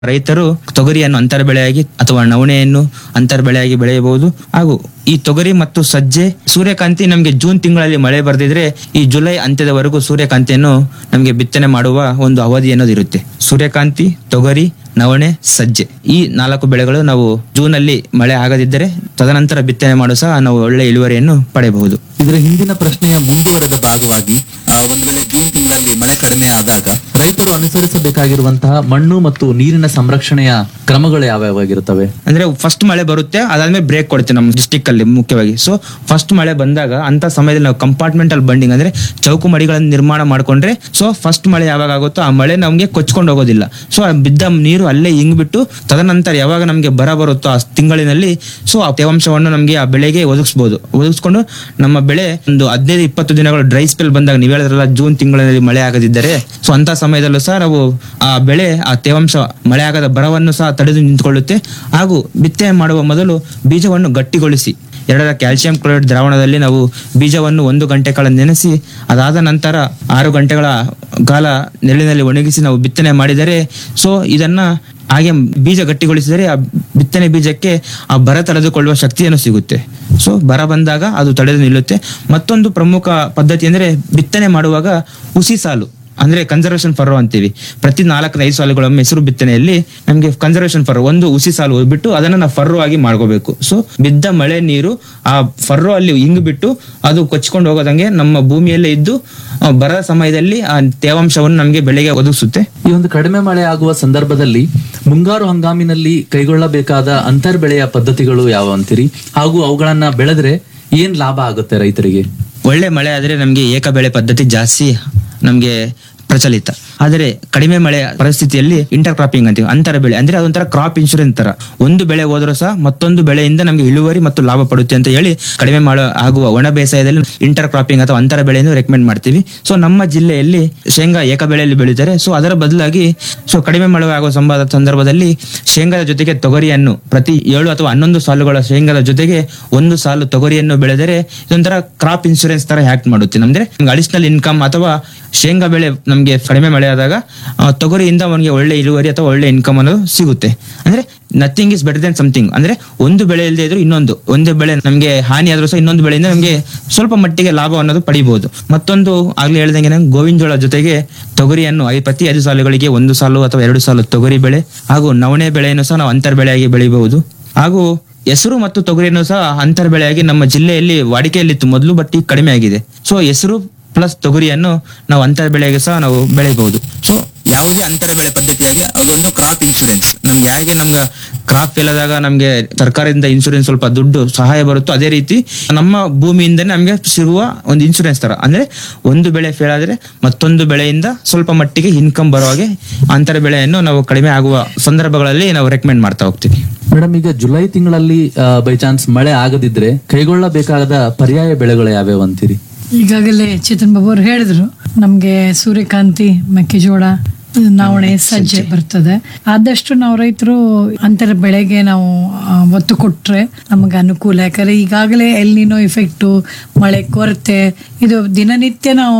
ರೈತರು ತೊಗರಿಯನ್ನು ಅಂತರ ಬೆಳೆಯಾಗಿ ಅಥವಾ ನವಣೆಯನ್ನು ಅಂತರ ಬೆಳೆಯಾಗಿ ಬೆಳೆಯಬಹುದು ಹಾಗೂ ಈ ತೊಗರಿ ಮತ್ತು ಸಜ್ಜೆ ಸೂರ್ಯಕಾಂತಿ ನಮಗೆ ಜೂನ್ ತಿಂಗಳಲ್ಲಿ ಮಳೆ ಬರೆದಿದ್ರೆ ಈ ಜುಲೈ ಅಂತ್ಯದವರೆಗೂ ಸೂರ್ಯಕಾಂತಿಯನ್ನು ನಮಗೆ ಬಿತ್ತನೆ ಮಾಡುವ ಒಂದು ಅವಧಿ ಅನ್ನೋದು ಇರುತ್ತೆ ಸೂರ್ಯಕಾಂತಿ ತೊಗರಿ ನವಣೆ ಸಜ್ಜೆ ಈ ನಾಲ್ಕು ಬೆಳೆಗಳು ನಾವು ಜೂನ್ ಅಲ್ಲಿ ಮಳೆ ಆಗದಿದ್ದರೆ ತದನಂತರ ಬಿತ್ತನೆ ಮಾಡೋ ಸಹ ನಾವು ಒಳ್ಳೆ ಇಳುವರಿಯನ್ನು ಪಡೆಯಬಹುದು ಇದರ ಹಿಂದಿನ ಪ್ರಶ್ನೆಯ ಮುಂದುವರೆದ ಭಾಗವಾಗಿ ಆ, ಒಂದು ವೇಳೆ ಜೂನ್ ತಿಂಗಳಲ್ಲಿ ಮಳೆ ಕಡಿಮೆ ಆದಾಗ ರೈತರು ಅನುಸರಿಸಬೇಕಾಗಿರುವಂತಹ ಮಣ್ಣು ಮತ್ತು ನೀರಿನ ಸಂರಕ್ಷಣೆಯ ಕ್ರಮಗಳು ಯಾವ್ಯಾವಾಗಿರುತ್ತವೆ ಅಂದ್ರೆ ಫಸ್ಟ್ ಮಳೆ ಬರುತ್ತೆ ಅದಾದ್ಮೇಲೆ ಬ್ರೇಕ್ ಕೊಡುತ್ತೆ ನಮ್ಮ ಡಿಸ್ಟಿಕ್ ಅಲ್ಲಿ ಮುಖ್ಯವಾಗಿ ಸೊ ಫಸ್ಟ್ ಮಳೆ ಬಂದಾಗ ಅಂತ ಸಮಯದಲ್ಲಿ ನಾವು ಕಂಪಾರ್ಟ್ಮೆಂಟಲ್ ಬಂಡಿಂಗ್ ಅಂದ್ರೆ ಚೌಕು ಮಡಿಗಳನ್ನು ನಿರ್ಮಾಣ ಮಾಡ್ಕೊಂಡ್ರೆ ಸೊ ಫಸ್ಟ್ ಮಳೆ ಯಾವಾಗ ಆಗುತ್ತೋ ಆ ಮಳೆ ನಮಗೆ ಕೊಚ್ಕೊಂಡು ಹೋಗೋದಿಲ್ಲ ಸೊ ಆ ಬಿದ್ದ ನೀರು ಅಲ್ಲೇ ಇಂಗ್ಬಿಟ್ಟು ತದನಂತರ ಯಾವಾಗ ನಮಗೆ ಬರ ಬರುತ್ತೋ ಆ ತಿಂಗಳಿನಲ್ಲಿ ಸೊ ಆ ತೇವಾಂಶವನ್ನು ನಮಗೆ ಆ ಬೆಳೆಗೆ ಒದಗಿಸ್ಬೋದು ಒದಗಿಸ್ಕೊಂಡು ನಮ್ಮ ಬೆಳೆ ಒಂದು ಹದಿನೈದು ಇಪ್ಪತ್ತು ದಿನಗಳು ಡ್ರೈ ಸ್ಪೆಲ್ ಬಂದಾಗ ನೀವು ಹೇಳಿದ್ರಲ್ಲ ಜೂನ್ ತಿಂಗಳಲ್ಲಿ ಮಳೆ ಆಗದಿದ್ದರೆ ಸೊ ಅಂತ ಸಮಯದಲ್ಲೂ ಸಹ ನಾವು ಆ ಬೆಳೆ ಆ ತೇವಾಂಶ ಮಳೆ ಆಗದ ಬರವನ್ನು ಸಹ ತಡೆದು ನಿಂತುಕೊಳ್ಳುತ್ತೆ ಹಾಗೂ ಬಿತ್ತನೆ ಮಾಡುವ ಮೊದಲು ಬೀಜವನ್ನು ಗಟ್ಟಿಗೊಳಿಸಿ ಎರಡರ ಕ್ಯಾಲ್ಸಿಯಂ ಕ್ಲೋರೈಡ್ ದ್ರಾವಣದಲ್ಲಿ ನಾವು ಬೀಜವನ್ನು ಒಂದು ಗಂಟೆ ಕಾಲ ನೆನೆಸಿ ಅದಾದ ನಂತರ ಆರು ಗಂಟೆಗಳ ಕಾಲ ನೆರಳಿನಲ್ಲಿ ಒಣಗಿಸಿ ನಾವು ಬಿತ್ತನೆ ಮಾಡಿದರೆ ಸೊ ಇದನ್ನ ಹಾಗೆ ಬೀಜ ಗಟ್ಟಿಗೊಳಿಸಿದರೆ ಆ ಬಿತ್ತನೆ ಬೀಜಕ್ಕೆ ಆ ಬರ ತಡೆದುಕೊಳ್ಳುವ ಶಕ್ತಿಯನ್ನು ಸಿಗುತ್ತೆ ಸೊ ಬರ ಬಂದಾಗ ಅದು ತಡೆದು ನಿಲ್ಲುತ್ತೆ ಮತ್ತೊಂದು ಪ್ರಮುಖ ಪದ್ಧತಿ ಅಂದ್ರೆ ಬಿತ್ತನೆ ಮಾಡುವಾಗ ಹುಸಿ ಸಾಲು ಅಂದ್ರೆ ಕನ್ಸರ್ವೇಷನ್ ಫರೋ ಅಂತೀವಿ ಪ್ರತಿ ನಾಲ್ಕರ ಐದು ಸಾಲುಗಳ ಹೆಸರು ಬಿತ್ತನೆಯಲ್ಲಿ ನಮಗೆ ಕನ್ಸರ್ವೇಷನ್ ಫರೋ ಒಂದು ಹುಸಿ ಸಾಲು ಬಿಟ್ಟು ಅದನ್ನ ನಾವು ಫರ್ರೋ ಆಗಿ ಮಾಡ್ಕೋಬೇಕು ಸೊ ಬಿದ್ದ ಮಳೆ ನೀರು ಆ ಫರ್ರೋ ಅಲ್ಲಿ ಹಿಂಗ್ ಬಿಟ್ಟು ಅದು ಕೊಚ್ಕೊಂಡು ಹೋಗೋದಂಗೆ ನಮ್ಮ ಭೂಮಿಯಲ್ಲೇ ಇದ್ದು ಆ, ಬರದ ಸಮಯದಲ್ಲಿ ಆ ತೇವಾಂಶವನ್ನು ನಮಗೆ ಬೆಳೆಗೆ ಒದಗಿಸುತ್ತೆ ಈ ಒಂದು ಕಡಿಮೆ ಮಳೆ ಆಗುವ ಸಂದರ್ಭದಲ್ಲಿ ಮುಂಗಾರು ಹಂಗಾಮಿನಲ್ಲಿ ಕೈಗೊಳ್ಳಬೇಕಾದ ಅಂತರ್ ಬೆಳೆಯ ಪದ್ಧತಿಗಳು ಯಾವ ಅಂತೀರಿ ಹಾಗೂ ಅವುಗಳನ್ನ ಬೆಳೆದ್ರೆ ಏನ್ ಲಾಭ ಆಗುತ್ತೆ ರೈತರಿಗೆ ಒಳ್ಳೆ ಮಳೆ ಆದ್ರೆ ನಮಗೆ ಏಕ ಬೆಳೆ ಪದ್ಧತಿ ಜಾಸ್ತಿ ನಮಗೆ ಪ್ರಚಲಿತ ಆದರೆ ಕಡಿಮೆ ಮಳೆ ಪರಿಸ್ಥಿತಿಯಲ್ಲಿ ಇಂಟರ್ ಕ್ರಾಪಿಂಗ್ ಅಂತೀವಿ ಅಂತರ ಬೆಳೆ ಅಂದ್ರೆ ಅದೊಂಥರ ಕ್ರಾಪ್ ಇನ್ಶೂರೆನ್ಸ್ ತರ ಒಂದು ಬೆಳೆ ಹೋದ್ರೂ ಸಹ ಮತ್ತೊಂದು ಬೆಳೆಯಿಂದ ನಮಗೆ ಇಳುವರಿ ಮತ್ತು ಲಾಭ ಪಡುತ್ತೆ ಅಂತ ಹೇಳಿ ಕಡಿಮೆ ಮಾಡೋ ಆಗುವ ಒಣ ಬೇಸಾಯದಲ್ಲಿ ಇಂಟರ್ ಕ್ರಾಪಿಂಗ್ ಅಥವಾ ಅಂತರ ಬೆಳೆಯನ್ನು ರೆಕಮೆಂಡ್ ಮಾಡ್ತೀವಿ ಸೊ ನಮ್ಮ ಜಿಲ್ಲೆಯಲ್ಲಿ ಶೇಂಗಾ ಏಕ ಬೆಳೆಯಲ್ಲಿ ಬೆಳೀತಾರೆ ಸೊ ಅದರ ಬದಲಾಗಿ ಸೊ ಕಡಿಮೆ ಮಳೆ ಆಗುವ ಸಂಭವ ಸಂದರ್ಭದಲ್ಲಿ ಶೇಂಗಾದ ಜೊತೆಗೆ ತೊಗರಿಯನ್ನು ಪ್ರತಿ ಏಳು ಅಥವಾ ಹನ್ನೊಂದು ಸಾಲುಗಳ ಶೇಂಗಾದ ಜೊತೆಗೆ ಒಂದು ಸಾಲು ತೊಗರಿಯನ್ನು ಬೆಳೆದರೆ ಇದೊಂಥರ ಕ್ರಾಪ್ ಇನ್ಶೂರೆನ್ಸ್ ತರ ಹ್ಯಾಕ್ಟ್ ಮಾಡುತ್ತೆ ನಮ್ಗೆ ಅಡಿಷನಲ್ ಇನ್ಕಮ್ ಅಥವಾ ಶೇಂಗಾ ಬೆಳೆ ನಮಗೆ ಕಡಿಮೆ ಮಳೆ ಆದಾಗ ಆ, ತೊಗರಿಯಿಂದ ಅವನಿಗೆ ಒಳ್ಳೆ ಇಳುವರಿ ಅಥವಾ ಒಳ್ಳೆ ಇನ್ಕಮ್ ಅನ್ನೋದು ಸಿಗುತ್ತೆ ಅಂದ್ರೆ nothing is better than something ಅಂದ್ರೆ ಒಂದು ಬೆಳೆ ಇಲ್ಲದೆ ಇದ್ರೂ ಇನ್ನೊಂದು ಒಂದು ಬೆಳೆ ನಮಗೆ ಹಾನಿ ಆದ್ರೂ ಸಹ ಇನ್ನೊಂದು ಬೆಳೆಯಿಂದ ನಮಗೆ ಸ್ವಲ್ಪ ಮಟ್ಟಿಗೆ ಲಾಭ ಅನ್ನೋದು ಪಡಿಬಹುದು ಮತ್ತೊಂದು ಆಗ್ಲೇ ಹೇಳ್ದಂಗೆ ನಾನು ಗೋವಿನ ಜೋಳ ಜೊತೆಗೆ ತೊಗರಿಯನ್ನು ಐ ಪ್ರತಿ ಐದು ಸಾಲುಗಳಿಗೆ ಒಂದು ಸಾಲು ಅಥವಾ ಎರಡು ಸಾಲು ತೊಗರಿ ಬೆಳೆ ಹಾಗೂ ನವಣೆ ಬೆಳೆಯನ್ನು ಸಹ ನಾವು ಅಂತರ್ ಬೆಳೆಯಾಗಿ ಬೆಳಿಬಹುದು ಹಾಗೂ ಹೆಸರು ಮತ್ತು ತೊಗರಿಯನ್ನು ಸಹ ಅಂತರ ಬೆಳೆಯಾಗಿ ನಮ್ಮ ಜಿಲ್ಲೆಯಲ್ಲಿ ವಾಡಿಕೆಯಲ್ಲಿತ್ತು ಮೊದಲು ಬಟ್ ಈಗ ಕಡಿಮೆ ಆಗಿದೆ ಸೊ ಹೆಸರು ಪ್ಲಸ್ ತೊಗರಿಯನ್ನು ನಾವು ಅಂತರ ಬೆಳೆಗೆ ಸಹ ನಾವು ಬೆಳೆಯಬಹುದು ಸೊ ಯಾವುದೇ ಅಂತರ ಬೆಳೆ ಪದ್ಧತಿಯಾಗಿ ಅದೊಂದು ಕ್ರಾಪ್ ಇನ್ಶೂರೆನ್ಸ್ ನಮ್ಗೆ ಹೇಗೆ ನಮ್ಗೆ ಕ್ರಾಪ್ ಫೇಲ್ ಆದಾಗ ನಮ್ಗೆ ಸರ್ಕಾರದಿಂದ ಇನ್ಶೂರೆನ್ಸ್ ಸ್ವಲ್ಪ ದುಡ್ಡು ಸಹಾಯ ಬರುತ್ತೋ ಅದೇ ರೀತಿ ನಮ್ಮ ಭೂಮಿಯಿಂದನೇ ನಮ್ಗೆ ಸಿಗುವ ಒಂದು ಇನ್ಶೂರೆನ್ಸ್ ತರ ಅಂದ್ರೆ ಒಂದು ಬೆಳೆ ಫೇಲ್ ಆದ್ರೆ ಮತ್ತೊಂದು ಬೆಳೆಯಿಂದ ಸ್ವಲ್ಪ ಮಟ್ಟಿಗೆ ಇನ್ಕಮ್ ಬರೋ ಹಾಗೆ ಅಂತರ ಬೆಳೆಯನ್ನು ನಾವು ಕಡಿಮೆ ಆಗುವ ಸಂದರ್ಭಗಳಲ್ಲಿ ನಾವು ರೆಕಮೆಂಡ್ ಮಾಡ್ತಾ ಹೋಗ್ತೀವಿ ಮೇಡಮ್ ಈಗ ಜುಲೈ ತಿಂಗಳಲ್ಲಿ ಬೈ ಚಾನ್ಸ್ ಮಳೆ ಆಗದಿದ್ರೆ ಕೈಗೊಳ್ಳಬೇಕಾದ ಪರ್ಯಾಯ ಬೆಳೆಗಳು ಯಾವ್ಯಾವ ಅಂತೀರಿ ಈಗಾಗಲೇ ಚೇತನ್ ಬಾಬು ಅವ್ರು ಹೇಳಿದ್ರು ನಮ್ಗೆ ಸೂರ್ಯಕಾಂತಿ ಮೆಕ್ಕೆಜೋಳ ನವಣೆ ಸಜ್ಜೆ ಬರ್ತದೆ ಆದಷ್ಟು ನಾವು ರೈತರು ಅಂತರ ಬೆಳೆಗೆ ನಾವು ಆ, ಒತ್ತು ಕೊಟ್ರೆ ನಮಗೆ ಅನುಕೂಲ ಯಾಕಂದ್ರೆ ಈಗಾಗಲೇ ಎಲ್ನಿನೋ ಇಫೆಕ್ಟು ಮಳೆ ಕೊರತೆ ಇದು ದಿನನಿತ್ಯ ನಾವು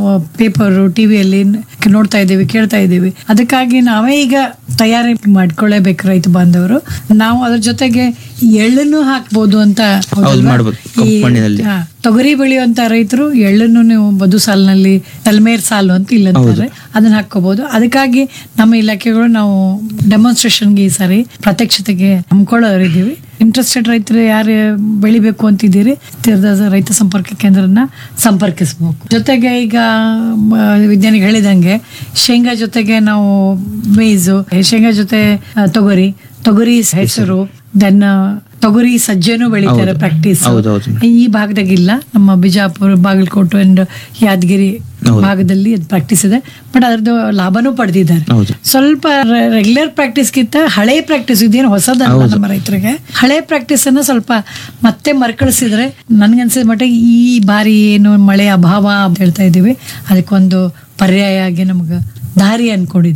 ಪೇಪರು ಟಿವಿಯಲ್ಲಿ ನೋಡ್ತಾ ಇದ್ದೀವಿ ಕೇಳ್ತಾ ಇದ್ದೀವಿ ಅದಕ್ಕಾಗಿ ನಾವೇ ಈಗ ತಯಾರಿ ಮಾಡ್ಕೊಳ್ಳೇಬೇಕು ರೈತ ಬಾಂಧವರು ನಾವು ಅದ್ರ ಜೊತೆಗೆ ಎಳ್ಳನ್ನು ಹಾಕ್ಬೋದು ಅಂತ ಹೌದು ಹೌದಲ್ವಾ? ಮಾಡ್ಬೋದು ಕಪ್ಪು ಈ- ಮಣ್ಣಿನಲ್ಲಿ ಹಾ, ತೊಗರಿ ಬೆಳೆಯುವಂತ ರೈತರು ಎಳ್ಳನ್ನು ನೀವು ಬದು ಸಾಲಿನಲ್ಲಿ ತಲ್ಮೇರ್ ಸಾಲು ಅಂತ ಇಲ್ಲ ಅಂತಾರೆ ಅದನ್ನ ಹಾಕೋಬಹುದು ಅದಕ್ಕಾಗಿ ನಮ್ಮ ಇಲಾಖೆಗಳು ನಾವು ಡೆಮಾನ್ಸ್ಟ್ರೇಷನ್ಗೆ ಈ ಸಾರಿ ಪ್ರತ್ಯಕ್ಷತೆಗೆ ಹಮ್ಕೊಳ್ಳೋರಿದ್ದೀವಿ ಇಂಟ್ರೆಸ್ಟೆಡ್ ರೈತರು ಯಾರು ಬೆಳಿಬೇಕು ಅಂತಿದ್ದೀರಿ ತೀರ್ಥ ರೈತ ಸಂಪರ್ಕ ಕೇಂದ್ರನ ಸಂಪರ್ಕಿಸಬೇಕು ಜೊತೆಗೆ ಈಗ ಮ, ವಿಜ್ಞಾನಿಗಳು ಹೇಳಿದಂಗೆ ಶೇಂಗಾ ಜೊತೆಗೆ ನಾವು ಮೇಯ್ಸು ಶೇಂಗಾ ಜೊತೆ ಆ, ತೊಗರಿ ತೊಗರಿ ಹೆಸರು ದೆನ್ ತೊಗರಿ ಸಜ್ಜೆನೂ ಬೆಳಿತಾರೆ ಪ್ರಾಕ್ಟೀಸ್ ಹೌದು, ಹೌದು. ಈ ಭಾಗದಾಗಿಲ್ಲ ನಮ್ಮ ಬಿಜಾಪುರ ಬಾಗಲಕೋಟೆ ಅಂಡ್ ಯಾದಗಿರಿ ಭಾಗದಲ್ಲಿ ಅದು ಪ್ರಾಕ್ಟೀಸ್ ಇದೆ ಬಟ್ ಅದ್ರದ್ದು ಲಾಭನೂ ಪಡೆದಿದ್ದಾರೆ ಹೌದು. ಸ್ವಲ್ಪ ರೆಗ್ಯುಲರ್ ಪ್ರಾಕ್ಟೀಸ್ಗಿಂತ ಹಳೆ ಪ್ರಾಕ್ಟೀಸ್ ಇದೇನು ಹೊಸದಲ್ಲ ನಮ್ಮ ರೈತರಿಗೆ ಹಳೆ ಪ್ರಾಕ್ಟೀಸ್ ಅನ್ನ ಸ್ವಲ್ಪ ಮತ್ತೆ ಮರುಕಳಿಸಿದ್ರೆ ನನ್ಗನ್ಸಿದ ಮಟ್ಟಿಗೆ ಈ ಬಾರಿ ಏನು ಮಳೆ ಅಭಾವ ಅಂತ ಹೇಳ್ತಾ ಇದ್ದೀವಿ ಅದಕ್ಕೊಂದು ಪರ್ಯಾಯ ಆಗಿ ನಮ್ಗೆ ದಾರಿ ಅನ್ಕೊಂಡಿದ್ದೀನಿ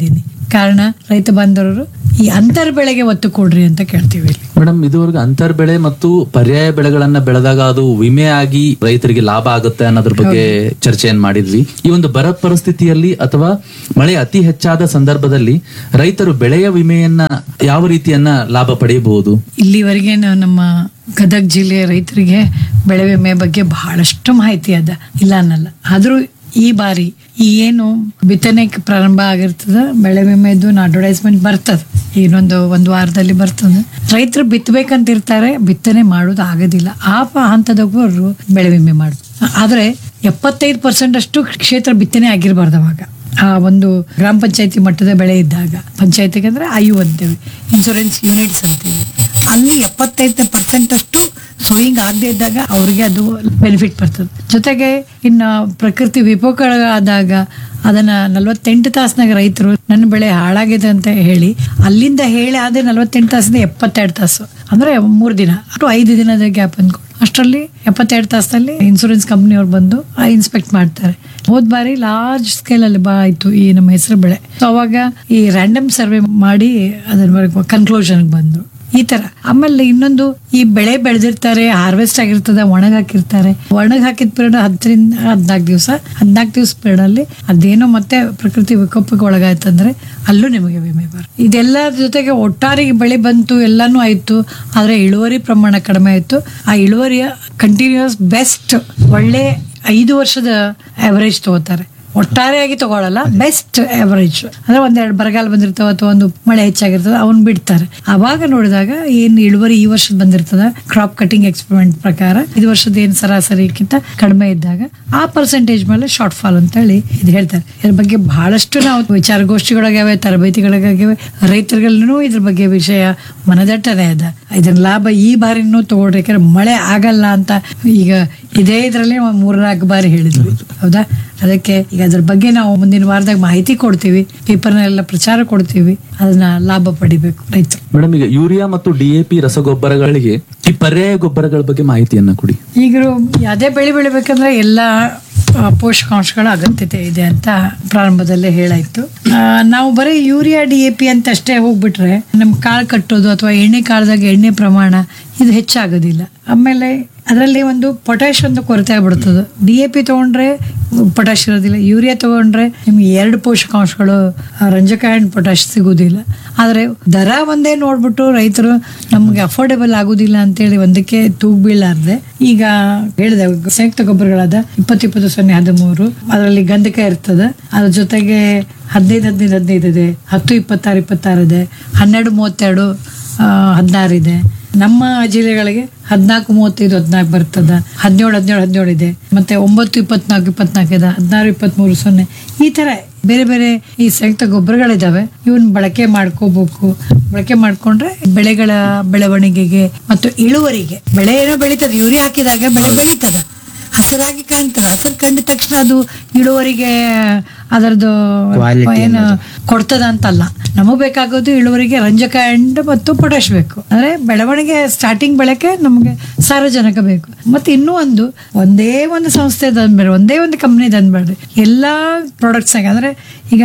ಕಾರಣ ರೈತ ಬಾಂಧವರು ಈ ಅಂತರ್ ಬೆಳೆಗೆ ಒತ್ತು ಕೊಡ್ರಿ ಅಂತ ಕೇಳ್ತೀವಿ ಇಲ್ಲಿ ಮೇಡಮ್ ಇದುವರೆಗೂ ಅಂತರ್ ಬೆಳೆ ಮತ್ತು ಪರ್ಯಾಯ ಬೆಳೆಗಳನ್ನ ಬೆಳೆದಾಗ ಅದು ವಿಮೆ ಆಗಿ ರೈತರಿಗೆ ಲಾಭ ಆಗುತ್ತೆ ಅನ್ನೋದ್ರ ಬಗ್ಗೆ ಚರ್ಚೆಯನ್ನ ಮಾಡಿದ್ವಿ ಈ ಒಂದು ಬರ ಪರಿಸ್ಥಿತಿಯಲ್ಲಿ ಅಥವಾ ಮಳೆ ಅತಿ ಹೆಚ್ಚಾದ ಸಂದರ್ಭದಲ್ಲಿ ರೈತರು ಬೆಳೆಯ ವಿಮೆಯನ್ನ ಯಾವ ರೀತಿಯನ್ನ ಲಾಭ ಪಡೆಯಬಹುದು ಇಲ್ಲಿವರೆಗೆ ನಾವು ನಮ್ಮ ಗದಗ ಜಿಲ್ಲೆಯ ರೈತರಿಗೆ ಬೆಳೆ ವಿಮೆ ಬಗ್ಗೆ ಬಹಳಷ್ಟು ಮಾಹಿತಿ ಅದ ಇಲ್ಲ ಅನ್ನಲ್ಲ ಆದ್ರೂ ಈ ಬಾರಿ ಈ ಏನು ಬಿತ್ತನೆ ಪ್ರಾರಂಭ ಆಗಿರ್ತದ ಬೆಳೆ ವಿಮೆದು ಅಡ್ವರ್ಟೈಸ್ಮೆಂಟ್ ಬರ್ತದ ಇನ್ನೊಂದು ಒಂದು ವಾರದಲ್ಲಿ ಬರ್ತದೆ ರೈತರು ಬಿತ್ತಬೇಕಂತ ಇರ್ತಾರೆ ಬಿತ್ತನೆ ಮಾಡೋದು ಆಗೋದಿಲ್ಲ ಆ ಪ- ಹಂತದವರು ಬೆಳೆ ವಿಮೆ ಮಾಡುದು ಆದ್ರೆ ಎಪ್ಪತ್ತೈದು ಪರ್ಸೆಂಟ್ ಅಷ್ಟು ಕ್ಷೇತ್ರ ಬಿತ್ತನೆ ಆಗಿರಬಾರ್ದು ಅವಾಗ ಆ ಒಂದು ಗ್ರಾಮ ಪಂಚಾಯತಿ ಮಟ್ಟದ ಬೆಳೆ ಇದ್ದಾಗ ಪಂಚಾಯತಿಗೆ ಅಂದ್ರೆ ಐ ಯು ಅಂತೇವೆ ಇನ್ಶೂರೆನ್ಸ್ ಯೂನಿಟ್ಸ್ ಅಂತೀವಿ ಅಲ್ಲಿ ಎಪ್ಪತ್ತೈದು ಪರ್ಸೆಂಟ್ ಅಷ್ಟು ಸೋಯಿಂಗ್ ಆಗದೆ ಇದ್ದಾಗ ಅವ್ರಿಗೆ ಅದು ಬೆನಿಫಿಟ್ ಬರ್ತದೆ ಜೊತೆಗೆ ಇನ್ನು ಪ್ರಕೃತಿ ವಿಕೋಪಗಳಾದಾಗ ಅದನ್ನ ನಲವತ್ತೆಂಟು ತಾಸಿನಾಗ ರೈತರು ನನ್ನ ಬೆಳೆ ಹಾಳಾಗಿದೆ ಅಂತ ಹೇಳಿ ಅಲ್ಲಿಂದ ಹೇಳಿ ಆದ್ರೆ ನಲವತ್ತೆಂಟು ತಾಸಿಂದ ಎಪ್ಪತ್ತೆರಡು ತಾಸು ಅಂದ್ರೆ ಮೂರು ದಿನ ಅಷ್ಟು ಐದು ದಿನದ ಗ್ಯಾಪ್ ಅಂದ್ಕೊಂಡು ಅಷ್ಟರಲ್ಲಿ ಎಪ್ಪತ್ತೆರಡು ತಾಸಲ್ಲಿ ಇನ್ಸೂರೆನ್ಸ್ ಕಂಪ್ನಿಯವ್ರು ಬಂದು ಇನ್ಸ್ಪೆಕ್ಟ್ ಮಾಡ್ತಾರೆ ಹೋದ್ ಬಾರಿ ಲಾರ್ಜ್ ಸ್ಕೇಲ್ ಅಲ್ಲಿ ಬಾ ಆಯ್ತು ಈ ನಮ್ಮ ಹೆಸರು ಬೆಳೆ ಸೊ ಅವಾಗ ಈ ರ್ಯಾಂಡಮ್ ಸರ್ವೆ ಮಾಡಿ ಅದರ ಕನ್ಕ್ಲೂಷನ್ ಬಂದ್ರು ಈ ತರ ಆಮೇಲೆ ಇನ್ನೊಂದು ಈ ಬೆಳೆ ಬೆಳೆದಿರ್ತಾರೆ ಹಾರ್ವೆಸ್ಟ್ ಆಗಿರ್ತದೆ ಒಣಗ್ ಹಾಕಿರ್ತಾರೆ ಒಣಗ್ ಹಾಕಿದ ಪೀರಿಯಡ್ ಹತ್ತರಿಂದ ಹದ್ನಾಲ್ಕು ದಿವಸ ಹದ್ನಾಲ್ಕು ದಿವಸ ಪೀರಿಯಡ್ ಅಲ್ಲಿ ಅದೇನೋ ಮತ್ತೆ ಪ್ರಕೃತಿ ವಿಕೋಪಕ್ಕೆ ಒಳಗಾಯ್ತಂದ್ರೆ ಅಲ್ಲೂ ನಿಮಗೆ ವಿಮೆ ಬರುತ್ತೆ ಇದೆಲ್ಲ ಜೊತೆಗೆ ಒಟ್ಟಾರೆ ಬೆಳೆ ಬಂತು ಎಲ್ಲಾನು ಆಯ್ತು ಆದ್ರೆ ಇಳುವರಿ ಪ್ರಮಾಣ ಕಡಿಮೆ ಆಯ್ತು ಆ ಇಳುವರಿಯ ಕಂಟಿನ್ಯೂಸ್ ಬೆಸ್ಟ್ ಒಳ್ಳೆ ಐದು ವರ್ಷದ ಅವರೇಜ್ ತಗೋತಾರೆ ಒಟ್ಟಾರೆಯಾಗಿ ತಗೊಳಲ್ಲ ಬೆಸ್ಟ್ ಅವರೇಜ್ ಅಂದ್ರೆ ಒಂದೆರಡು ಬರಗಾಲ ಬಂದಿರ್ತಾವ ಅಥವಾ ಒಂದು ಮಳೆ ಹೆಚ್ಚಾಗಿರ್ತದೆ ಅವನ್ ಬಿಡ್ತಾರೆ ಅವಾಗ ನೋಡಿದಾಗ ಏನ್ ಇಳುವರಿ ಈ ವರ್ಷದ ಬಂದಿರ್ತದ ಕ್ರಾಪ್ ಕಟಿಂಗ್ ಎಕ್ಸ್ಪೆರಿಮೆಂಟ್ ಪ್ರಕಾರ ಇದು ವರ್ಷದ ಏನ್ ಸರಾಸರಿಗಿಂತ ಕಡಿಮೆ ಇದ್ದಾಗ ಆ ಪರ್ಸೆಂಟೇಜ್ ಮೇಲೆ ಶಾರ್ಟ್ ಫಾಲ್ ಅಂತ ಹೇಳಿ ಇದು ಹೇಳ್ತಾರೆ ಇದ್ರ ಬಗ್ಗೆ ಬಹಳಷ್ಟು ನಾವು ವಿಚಾರಗೋಷ್ಠಿಗಳಾಗ್ಯಾವೆ ತರಬೇತಿಗಳಾಗ್ಯಾವೆ ರೈತರುಗಳನ್ನೂ ಇದ್ರ ಬಗ್ಗೆ ವಿಷಯ ಮನದಟ್ಟನೆ ಅದ ಇದನ್ನ ಲಾಭ ಈ ಬಾರಿನೂ ತಗೊಳ್ರಿ ಯಾಕಂದ್ರೆ ಮಳೆ ಆಗಲ್ಲ ಅಂತ ಈಗ ಇದೇ ಇದ್ರಲ್ಲಿ ಮೂರ್ನಾಲ್ಕು ಬಾರಿ ಹೇಳಿದ್ವಿ ಹೌದಾ ಅದಕ್ಕೆ ಈಗ ಅದ್ರ ಬಗ್ಗೆ ನಾವು ಮುಂದಿನ ವಾರದಾಗ ಮಾಹಿತಿ ಕೊಡ್ತೀವಿ ಪೇಪರ್ನೆಲ್ಲ ಪ್ರಚಾರ ಕೊಡ್ತೀವಿ ಅದನ್ನ ಲಾಭ ಪಡಿಬೇಕು ರೈತರು ಮೇಡಮ್ ಈಗ ಯೂರಿಯಾ ಮತ್ತು ಡಿಎಪಿ ರಸಗೊಬ್ಬರಗಳಿಗೆ ಈ ಪರ್ಯಾಯ ಗೊಬ್ಬರಗಳ ಬಗ್ಗೆ ಮಾಹಿತಿಯನ್ನ ಕೊಡಿ ಈಗ ಯಾವುದೇ ಬೆಳೆ ಬೆಳಿಬೇಕಂದ್ರೆ ಎಲ್ಲ ಆ, ಪೋಷಕಾಂಶಗಳ ಅಗತ್ಯತೆ ಇದೆ ಅಂತ ಪ್ರಾರಂಭದಲ್ಲೇ ಹೇಳಾಯ್ತು ಆ, ನಾವು ಬರೀ ಯೂರಿಯಾ ಡಿ ಎ ಪಿ ಅಂತ ಅಷ್ಟೇ ಹೋಗ್ಬಿಟ್ರೆ ನಮ್ ಕಾಳು ಕಟ್ಟೋದು ಅಥವಾ ಎಣ್ಣೆ ಕಾಳದಾಗ ಎಣ್ಣೆ ಪ್ರಮಾಣ ಇದು ಹೆಚ್ಚಾಗೋದಿಲ್ಲ ಆಮೇಲೆ ಅದರಲ್ಲಿ ಒಂದು ಪೊಟ್ಯಾಶ್ ಒಂದು ಕೊರತೆ ಆಗ್ಬಿಡ್ತದೆ ಡಿ ಎ ಪಿ ತಗೊಂಡ್ರೆ ಪೊಟ್ಯಾಶ್ ಇರೋದಿಲ್ಲ ಯೂರಿಯಾ ತಗೊಂಡ್ರೆ ನಿಮ್ಗೆ ಎರಡು ಪೋಷಕಾಂಶಗಳು ಆ, ರಂಜಕ ಆ್ಯಂಡ್ ಪೊಟ್ಯಾಶ್ ಸಿಗೋದಿಲ್ಲ ಆದರೆ ದರ ಒಂದೇ ನೋಡ್ಬಿಟ್ಟು ರೈತರು ನಮ್ಗೆ ಅಫೋರ್ಡೆಬಲ್ ಆಗುದಿಲ್ಲ ಅಂತೇಳಿ ಒಂದಕ್ಕೆ ತೂಗ್ ಬೀಳಾರ್ದೆ ಈಗ ಹೇಳಿದೆ ಸಂಯುಕ್ತ ಗೊಬ್ಬರಗಳಾದ ಇಪ್ಪತ್ತು ಇಪ್ಪತ್ತು ಸೊನ್ನೆ ಹದಿಮೂರು ಅದರಲ್ಲಿ ಗಂಧಕ ಇರ್ತದೆ ಅದ್ರ ಜೊತೆಗೆ ಹದಿನೈದು ಹದಿನೈದು ಹದಿನೈದು ಇದೆ ಹತ್ತು ಇಪ್ಪತ್ತಾರು ಇಪ್ಪತ್ತಾರು ಇದೆ ಹನ್ನೆರಡು ಮೂವತ್ತೆರಡು ಹದಿನಾರು ಇದೆ ನಮ್ಮ ಜಿಲ್ಲೆಗಳಿಗೆ ಹದಿನಾಲ್ಕು ಮೂವತ್ತೈದು ಹದಿನಾಲ್ಕು ಬರ್ತದ ಹದಿನೇಳು ಹದಿನೇಳು ಹದಿನೇಳು ಇದೆ ಮತ್ತೆ ಒಂಬತ್ತು ಇಪ್ಪತ್ನಾಲ್ಕು ಇಪ್ಪತ್ನಾಲ್ಕು ಇದೆ ಹದಿನಾರು ಇಪ್ಪತ್ಮೂರು ಸೊನ್ನೆ ಈ ತರ ಬೇರೆ ಬೇರೆ ಈ ಸಂಯುಕ್ತ ಗೊಬ್ಬರಗಳಿದಾವೆ ಇವನ್ ಬಳಕೆ ಮಾಡ್ಕೋಬೇಕು ಬಳಕೆ ಮಾಡ್ಕೊಂಡ್ರೆ ಬೆಳೆಗಳ ಬೆಳವಣಿಗೆಗೆ ಮತ್ತು ಇಳುವರಿಗೆ ಬೆಳೆ ಏನೋ ಬೆಳೀತದೆ ಯೂರಿಯಾ ಹಾಕಿದಾಗ ಬೆಳೆ ಬೆಳೀತದ ಹಸಿರಾಗಿ ಕಾಣ್ತದೆ ಹಸಿರು ಕಂಡ ತಕ್ಷಣ ಅದು ಇಳುವರಿಗೆ ಅದರದ್ದು Quality ಏನು ಕೊಡ್ತದ ಅಂತಲ್ಲ ನಮಗ್ ಬೇಕಾಗೋದು ಇಳುವರಿಗೆ ರಂಜಕ ಅಂಡ್ ಮತ್ತು ಪೊಟ್ಯಾಶ್ ಬೇಕು ಅಂದ್ರೆ ಬೆಳವಣಿಗೆ ಸ್ಟಾರ್ಟಿಂಗ್ ಬೆಳಕೆ ನಮಗೆ ಸಾರಜನಕ ಬೇಕು ಮತ್ತೆ ಇನ್ನೂ ಒಂದು ಒಂದೇ ಒಂದು ಸಂಸ್ಥೆ ತಂದ್ಬೇಡ್ರಿ ಒಂದೇ ಒಂದು ಕಂಪ್ನಿ ತಂದ್ಬೇಡ್ರಿ ಎಲ್ಲಾ ಪ್ರಾಡಕ್ಟ್ಸ್ ಅಂದ್ರೆ ಈಗ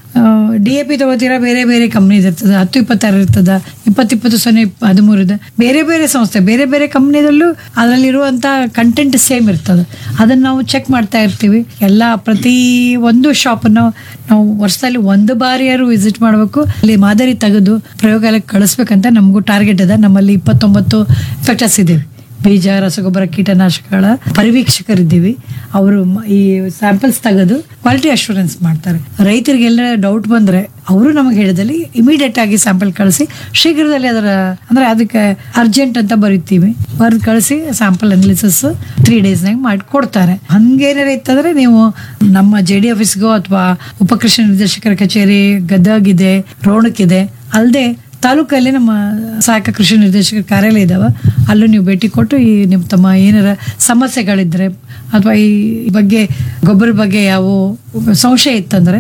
ಡಿ ಎ ಪಿ ತಗೋತೀರಾ ಬೇರೆ ಬೇರೆ ಕಂಪ್ನಿ ಇರ್ತದೆ ಹತ್ತು ಇಪ್ಪತ್ತಾರು ಇರ್ತದ ಇಪ್ಪತ್ತು ಇಪ್ಪತ್ತು ಸೊನ್ನೆ ಇಪ್ಪ- ಹದಿಮೂರು ಇದೆ ಬೇರೆ ಬೇರೆ ಸಂಸ್ಥೆ ಬೇರೆ ಬೇರೆ ಕಂಪ್ನಿದಲ್ಲೂ ಅದರಲ್ಲಿರುವಂಥ ಕಂಟೆಂಟ್ ಸೇಮ್ ಇರ್ತದೆ ಅದನ್ನು ನಾವು ಚೆಕ್ ಮಾಡ್ತಾ ಇರ್ತೀವಿ ಎಲ್ಲ ಪ್ರತಿ ಒಂದು ಶಾಪನ್ನು ನಾವು ವರ್ಷದಲ್ಲಿ ಒಂದು ಬಾರಿಯಾರು ವಿಸಿಟ್ ಮಾಡಬೇಕು ಅಲ್ಲಿ ಮಾದರಿ ತೆಗೆದು ಪ್ರಯೋಗಾಲಯಕ್ಕೆ ಕಳಿಸ್ಬೇಕಂತ ನಮಗೂ ಟಾರ್ಗೆಟ್ ಇದೆ ನಮ್ಮಲ್ಲಿ ಇಪ್ಪತ್ತೊಂಬತ್ತು ಫೆಕ್ಟರ್ಸ್ ಇದ್ದೀವಿ ಬೀಜ ರಸಗೊಬ್ಬರ ಕೀಟನಾಶಕಗಳ ಪರಿವೀಕ್ಷಕರಿದ್ದೀವಿ ಅವರು ಮ- ಈ ಸ್ಯಾಂಪಲ್ಸ್ ತೆಗೆದು ಕ್ವಾಲಿಟಿ ಅಶ್ಯೂರೆನ್ಸ್ ಮಾಡ್ತಾರೆ ರೈತರಿಗೆಲ್ಲ ಡೌಟ್ ಬಂದ್ರೆ ಅವರು ನಮಗೆ ಹೇಳಿದಲ್ಲಿ ಇಮಿಡಿಯೇಟ್ ಆಗಿ ಸ್ಯಾಂಪಲ್ ಕಳಿಸಿ ಶೀಘ್ರದಲ್ಲಿ ಅದರ ಅಂದ್ರೆ ಅದಕ್ಕೆ ಅರ್ಜೆಂಟ್ ಅಂತ ಬರೀತೀವಿ ಬರೆದು ಕಳಿಸಿ ಸ್ಯಾಂಪಲ್ ಅನಾಲಿಸಿಸ್ ತ್ರೀ ಡೇಸ್ನಾಗ ಮಾಡಿ ಕೊಡ್ತಾರೆ ಹಂಗೇನಾರ ಇತ್ತಂದ್ರೆ ನೀವು ನಮ್ಮ ಜೆ ಡಿ ಆಫೀಸ್ಗೋ ಅಥವಾ ಉಪಕೃಷಿ ನಿರ್ದೇಶಕರ ಕಚೇರಿ ಗದಗಿದೆ ರೋಣಕ್ಕಿದೆ ಅಲ್ಲದೆ ತಾಲೂಕಲ್ಲಿ ನಮ್ಮ ಸಹಾಯಕ ಕೃಷಿ ನಿರ್ದೇಶಕರ ಕಾರ್ಯಾಲಯ ಇದಾವ ಅಲ್ಲೂ ನೀವು ಭೇಟಿ ಕೊಟ್ಟು ಈ ನಿಮ್ಮ ತಮ್ಮ ಏನಾರ ಸಮಸ್ಯೆಗಳಿದ್ರೆ ಅಥವಾ ಈ ಬಗ್ಗೆ ಗೊಬ್ಬರ ಬಗ್ಗೆ ಯಾವ ಸಂಶಯ ಇತ್ತಂದ್ರೆ